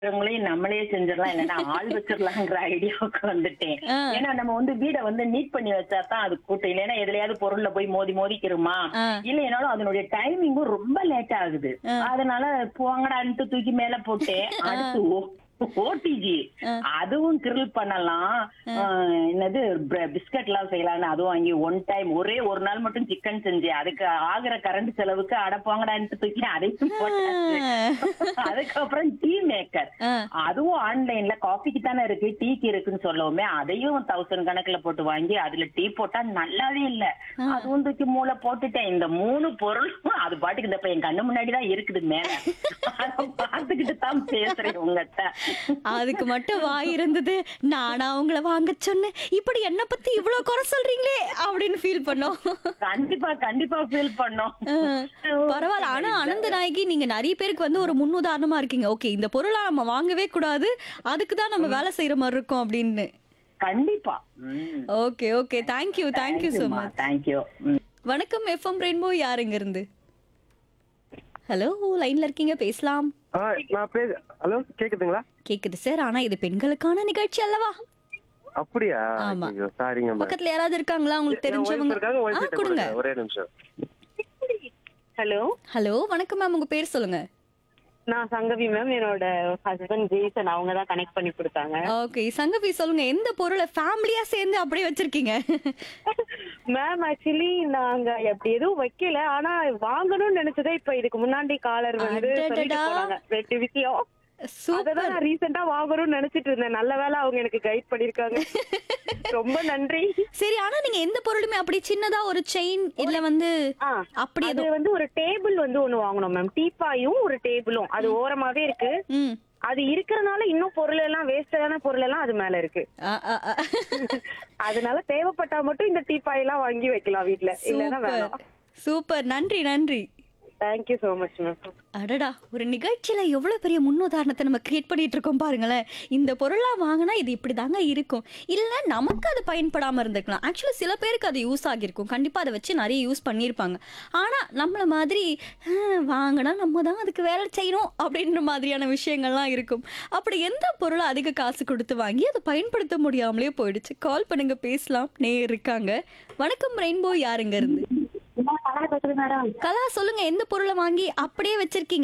இருக்கிறவங்களையும் நம்மளே செஞ்சிடலாம் இல்லைன்னா ஆள் வச்சிடலாங்கிற ஐடியாவுக்கு வந்துட்டேன் ஆ. ஏன்னா நம்ம வந்து வீடை வந்து நீட் பண்ணி வச்சா தான் அது கூட்டம் இல்லைன்னா எதுலயாவது பொருள்ல போய் மோதி மோதிக்கிறோமா ஆ. இல்லைனாலும் அதனுடைய டைமிங்கும் ரொம்ப லேட் ஆகுது அதனால போங்கடான்ட்டு தூக்கி மேல போட்டேன் அடுத்து ஓடிஜி அதுவும் கிரில் பண்ணலாம் ஆ, என்னது பிஸ்கட் எல்லாம் செய்யலாம்னு அதுவும் வாங்கி ஒன் டைம் ஒரே ஒரு நாள் மட்டும் சிக்கன் செஞ்சேன் அதுக்கு ஆகுற கரண்ட் செலவுக்கு அடப்பாங்கடான்ட்டு தூக்கி அதையும் போட்டாச்சு அதுக்கப்புறம் டீ மேக்கர் ஆ. அதுவும் ஆன்லைன்ல காஃபிக்கு தானே இருக்கு டீக்கு இருக்குன்னு சொல்லவுமே அதையும் தௌசண்ட் கணக்குல போட்டு வாங்கி அதுல டீ போட்டா நல்லாவே இல்ல அதுவும் தூக்கி மூளை போட்டுட்டேன் இந்த மூணு பொருளும் அது பாட்டுக்கு இந்த இப்ப என் கண்ணு முன்னாடி தான் இருக்குது மேல அதை பார்த்துக்கிட்டு தான் பேசுறேன் உங்ககிட்ட அதுக்கு மட்டும் வாய் இருந்தது நானா உங்களை வாங்க சொன்னேன் இப்படி என்ன பத்தி இவ்வளவு குறை சொல்றீங்களே அப்படின்னு ஃபீல் பண்ணோம் கண்டிப்பா கண்டிப்பா ஃபீல் பண்ணோம் அஹ், பரவாயில்ல ஆனா அனந்த நாயகி நீங்க நிறைய பேருக்கு வந்து ஒரு முன்னுதாரணமா இருக்கீங்க ஓகே இந்த பொருளை நம்ம வாங்கவே கூடாது அதுக்கு தான் நம்ம வேலை செய்யற மாதிரி இருக்கும் அப்படின்னு கண்டிப்பா okay okay thank you thank you so much thank you வணக்கம் எஃப்எம் ரெயின்போ யார் இங்க இருந்து ஹலோ லைன்ல இருக்கீங்க பேசலாம் ஆ நான் பேச ஹலோ கேக்குதுங்களா கேக்குது சார் ஆனா இது பெண்களுக்கான நிகழ்ச்சி அல்லவா அப்படியா ஆமா. ஐயோ சாரிங்க மேம் பக்கத்துல யாராவது இருக்காங்களா உங்களுக்கு தெரிஞ்சவங்க இருக்காங்க ஆ ஒய்ஃப் கொடுங்க ஒரே நிமிஷம் ஹலோ ஹலோ வணக்கம் மேம் உங்க பேர் சொல்லுங்க நான் சங்கவி மேம் என்னோட ஹஸ்பண்ட் ஜேசன் அவங்க தான் கனெக்ட் பண்ணி கொடுத்தாங்க ஓகே சங்கவி சொல்லுங்க எந்த பொருளை ஃபேமிலியா சேர்ந்து அப்படியே வச்சிருக்கீங்க மேம் ஆக்சுவலி நாங்க அப்படி எதுவும் வைக்கல ஆனா வாங்கணும்னு நினைச்சதே இப்ப இதுக்கு முன்னாடி காலர் வந்து சொல்லிட்டு அடடடா. போனாங்க ரெண்டு விஷயம் சூப்பர் அததான் நான் ரீசெண்டா வாங்கணும்னு நினைச்சிட்டு இருந்தேன் நல்ல வேளை அவங்க எனக்கு கைட் பண்ணிருக்காங்க ரொம்ப நன்றி சரி ஆனா நீங்க எந்த பொருளுமே அப்படி சின்னதா ஒரு செயின் இல்ல வந்து ஆ, அப்படி அது எதுவும் வந்து ஒரு டேபிள் வந்து ஒண்ணு வாங்கணும் மேம் டீப்பாயும் ஒரு டேபிளும் அது ஓரமாவே இருக்கு ம் அது இருக்கறனால இன்னும் பொருள் எல்லாம் வேஸ்டான பொருள் எல்லாம் அது மேல இருக்கு ஆ, ஆ, ஆ. அதனால தேவைப்பட்டா மட்டும் இந்த டீப்பாய் எல்லாம் வாங்கி வைக்கலாம் வீட்ல இல்லன்னா சூப்பர் வேணாம் சூப்பர் நன்றி நன்றி தேங்க்யூ சோ மச் மேம் அடடா ஒரு நிகழ்ச்சியில எவ்வளவு பெரிய முன்னுதாரணத்தை நம்ம கிரியேட் பண்ணிட்டு இருக்கோம் பாருங்களேன் இந்த பொருளா வாங்கினா இது இப்படி தாங்க இருக்கும் இல்ல நமக்கு அது பயன்படாம இருந்திருக்கலாம் ஆக்சுவலி சில பேருக்கு அது யூஸ் ஆகியிருக்கும் கண்டிப்பா அதை வச்சு நிறைய யூஸ் பண்ணியிருப்பாங்க ஆனா நம்மள மாதிரி "ஹம், வாங்கினா நம்ம தான் அதுக்கு வேலை செய்யணும் அப்படின்ற மாதிரியான விஷயங்கள்லாம் இருக்கும் அப்படி எந்த பொருளை அதிக காசு கொடுத்து வாங்கி அதை பயன்படுத்த முடியாமலே போயிடுச்சு கால் பண்ணுங்க பேசலாம் நே இருக்காங்க வணக்கம் ரெயின்போ யாருங்க இருந்து மேடம் கலா சொல்லுங்க எந்த பொருளை வாங்கி அப்படியே வச்சிருக்கீங்க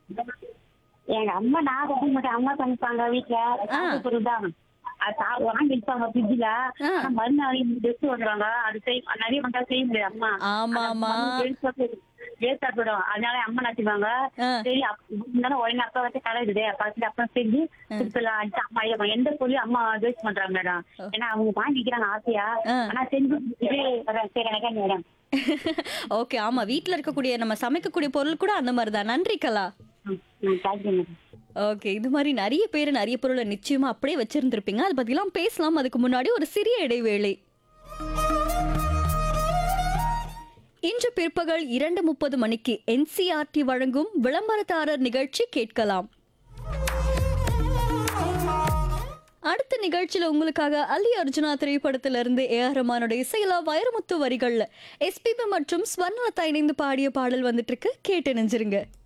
எங்க அம்மா நான் வைக்க மாட்டேன் அம்மா சமைப்பாங்க வீட்டுல சாப்பிட்ட பொருள் தான் அது சா- வாங்கி வச்சாங்க ஃப்ரிட்ஜ்ல ஆ. மறுநாள் டெஸ்ட் வந்துடுவாங்க அது செய் நிறைய பண்ணா செய்ய முடியாது அம்மா ஆமாமா. வேஸ்டா போயிடும் அதனால அம்மா நச்சுவாங்க ஆ. சரி இருந்தாலும் உடனே அப்பா வச்சு கலருது அப்பா வச்சு அப்பா செஞ்சு கொடுத்துலாம் அடிச்சு அம்மா இதை பண்ணு. எந்த பொருளையும் அம்மா வேஸ்ட் பண்றாங்க மேடம் ஏன்னா அவங்க வாங்கிக்கிறாங்க ஆசையா ஆ. ஆனா செஞ்சு கொடுத்துட்டு சரி எனக்கு மேடம் ஓகே ஆமா வீட்ல இருக்கக்கூடிய நம்ம சமைக்கக்கூடிய பொருள் கூட அந்த மாதிரி தான் நன்றி கலா தேங்க்யூ மேடம் ஓகே இது மாதிரி நிறைய பேர் நிறைய பொருளை நிச்சயமா அப்படியே வச்சிருந்திருப்பீங்க அதை பத்திலாம் பேசலாம் அதுக்கு முன்னாடி ஒரு சிறிய இடைவேளை இன்று பிற்பகல் இரண்டு முப்பது மணிக்கு என்சிஆர்டி வழங்கும் விளம்பரதாரர் நிகழ்ச்சி கேட்கலாம் அடுத்த நிகழ்ச்சியில உங்களுக்காக அல்லி அர்ஜுனா திரைப்படத்திலிருந்து ஏ ஆர் ரஹ்மானுடைய இசையில வைரமுத்து வரிகள்ல எஸ்பிபி மற்றும் ஸ்வர்ணலதா இணைந்து பாடிய பாடல் வந்துட்டு இருக்கு கேட்டு நெஞ்சிருங்க